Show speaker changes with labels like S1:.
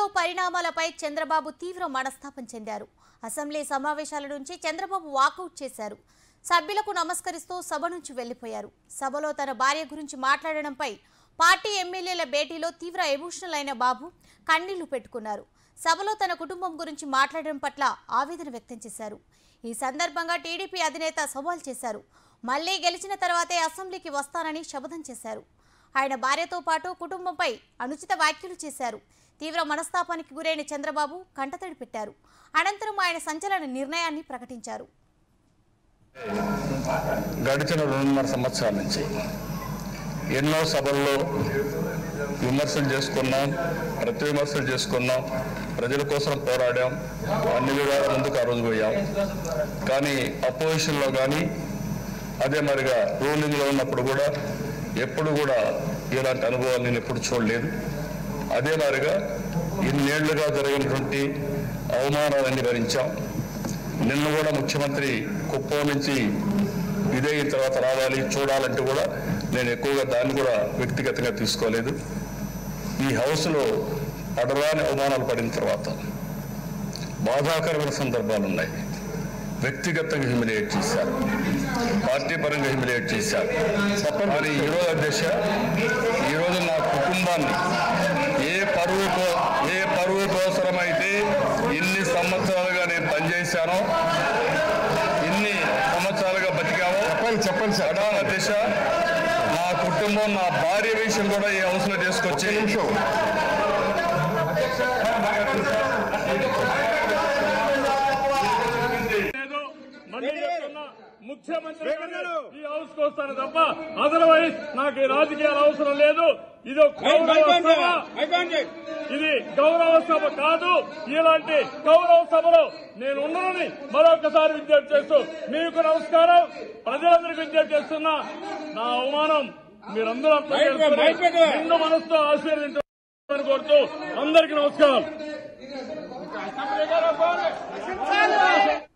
S1: ఏపీలో పరిణామాలపై చంద్రబాబు తీవ్ర మనస్తాపం చెందారు అసెంబ్లీ సమావేశాల నుంచి చంద్రబాబు వాకౌట్ చేశారు సభ్యులకు నమస్కరిస్తూ సభ నుంచి వెళ్లిపోయారు సభలో తన భార్య గురించి మాట్లాడడంపై పార్టీ ఎమ్మెల్యేల భేటీలో తీవ్ర ఎమోషనల్ అయిన బాబు కన్నీళ్లు పెట్టుకున్నారు సభలో తన కుటుంబం గురించి మాట్లాడడం పట్ల ఆవేదన వ్యక్తం చేశారు ఈ సందర్భంగా టీడీపీ అధినేత సవాల్ చేశారు మళ్లీ గెలిచిన తర్వాతే అసెంబ్లీకి వస్తానని శపథం చేశారు ఆయన భార్యతో పాటు కుటుంబంపై అనుచిత వ్యాఖ్యలు చేశారు తీవ్ర మనస్తాపానికి గురైన చంద్రబాబు కంటతడి పెట్టారు అనంతరం ఆయన సంచలన నిర్ణయాన్ని ప్రకటించారు
S2: గడిచిన రెండున్నర సంవత్సరాల నుంచి ఎన్నో సభల్లో విమర్శలు చేసుకున్నాం ప్రతి విమర్శలు చేసుకున్నాం ప్రజల కోసం పోరాడాం అన్ని విధాల ముందుకు ఆ రోజు పోయాం కానీ అపోజిషన్లో కానీ అదే మరిగా రూలింగ్లో ఉన్నప్పుడు కూడా ఎప్పుడు కూడా ఇలాంటి అనుభవాలు నేను ఎప్పుడు చూడలేదు అదే మాదిరిగా ఇన్నేళ్లుగా జరిగినటువంటి అవమానాలన్నీ భరించాం నిన్న కూడా ముఖ్యమంత్రి కుప్పం నుంచి ఇదైన తర్వాత రావాలి చూడాలంటే కూడా నేను ఎక్కువగా దాన్ని కూడా వ్యక్తిగతంగా తీసుకోలేదు ఈ హౌస్లో అడరాని అవమానాలు పడిన తర్వాత బాధాకరమైన సందర్భాలు ఉన్నాయి వ్యక్తిగతంగా హ్యూమిలియేట్ చేశారు పార్టీ పరంగా హ్యూమిలియేట్ చేశారు మరి ఈరోజు అధ్యక్ష ఈరోజు నా కుటుంబాన్ని ఏ పరువు కో- ఏ పరువు కోసరమైతే ఇన్ని సంవత్సరాలుగా నేను పనిచేశానో ఇన్ని సంవత్సరాలుగా బతికామో
S3: చెప్పండి చెప్పండి సార్
S2: ప్రధాన దిశ నా కుటుంబం నా భార్య విషయం కూడా ఈ హౌస్లో తీసుకొచ్చి
S3: నిమిషం
S4: లేదు మళ్ళీ చెప్తున్నా ముఖ్యమంత్రి గారు ఈ హౌస్ కు వస్తాను తప్ప అదర్వైజ్ నాకు ఈ రాజకీయాలు అవసరం లేదు ఇది ఒక గౌరవ సభ ఇది గౌరవ సభ కాదు ఇలాంటి గౌరవ సభలో నేను ఉన్నానని మరొకసారి విజ్ఞప్తి చేస్తూ మీకు నమస్కారం ప్రజలందరికీ విజ్ఞప్తి చేస్తున్నా నా అవమానం మీరందరూ అర్థం చేసుకుని నిండు మనసుతో ఆశీర్వదించాలని కోరుతూ అందరికీ నమస్కారం